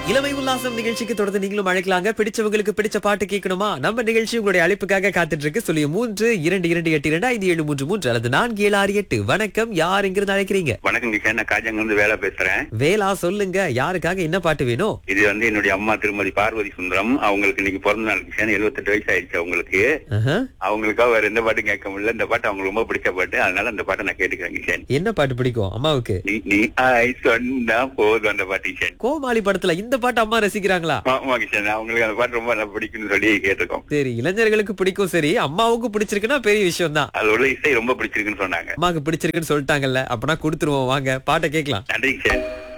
இளமை உல்லாசம் நிகழ்ச்சிக்கு தொடர்ந்து நீங்களும் அழைக்கலாங்க பிடிச்சவங்களுக்கு பிடிச்ச பாட்டு கேட்கணுமா நம்ம நிகழ்ச்சி உங்களுடைய அழைப்புக்காக காத்துட்டு இருக்கு சொல்லி மூன்று இரண்டு இரண்டு எட்டு இரண்டு ஐந்து ஏழு மூன்று மூன்று அல்லது நான்கு ஏழு ஆறு எட்டு வணக்கம் யார் எங்கிருந்து அழைக்கிறீங்க வணக்கம் கிஷன் நான் காஜாங்க இருந்து வேலை பேசுறேன் வேலா சொல்லுங்க யாருக்காக என்ன பாட்டு வேணும் இது வந்து என்னுடைய அம்மா திருமதி பார்வதி சுந்தரம் அவங்களுக்கு இன்னைக்கு பிறந்த நாள் கிஷன் 78 வயசு ஆயிடுச்சு அவங்களுக்கு ஆஹா. அவங்களுக்காக வேற எந்த பாட்டும் கேட்க முடியல இந்த பாட்டு அவங்களுக்கு ரொம்ப பிடிச்ச பாட்டு அதனால அந்த பாட்டை நான் கேட்டுக்கிறேன் கிஷன் என்ன பாட்டு பிடிக்கும் அம்மாவுக்கு நீ நீ ஆய் சொன்னா போதும் அந்த பாட்டு கிஷன் கோமாளி படத்துல இந்த பாட்டு அம்மா ரசிக்கிறாங்களா ஆமா கிஷன் அவங்களுக்கு அந்த பாட்டு ரொம்ப நல்லா பிடிக்கும்னு சொல்லி கேட்டிருக்கோம் சரி இளைஞர்களுக்கு பிடிக்கும் சரி அம்மாவுக்கு பிடிச்சிருக்குன்னா பெரிய விஷயம் தான் அது உள்ள இசை ரொம்ப பிடிச்சிருக்குன்னு சொன்னாங்க அம்மாவுக்கு பிடிச்சிருக்குன்னு சொல்லிட்டாங்கல்ல அப்பனா கொடுத்துருவோம் வாங்க பாட்டை கேட்கலாம் நன்றி கிஷன்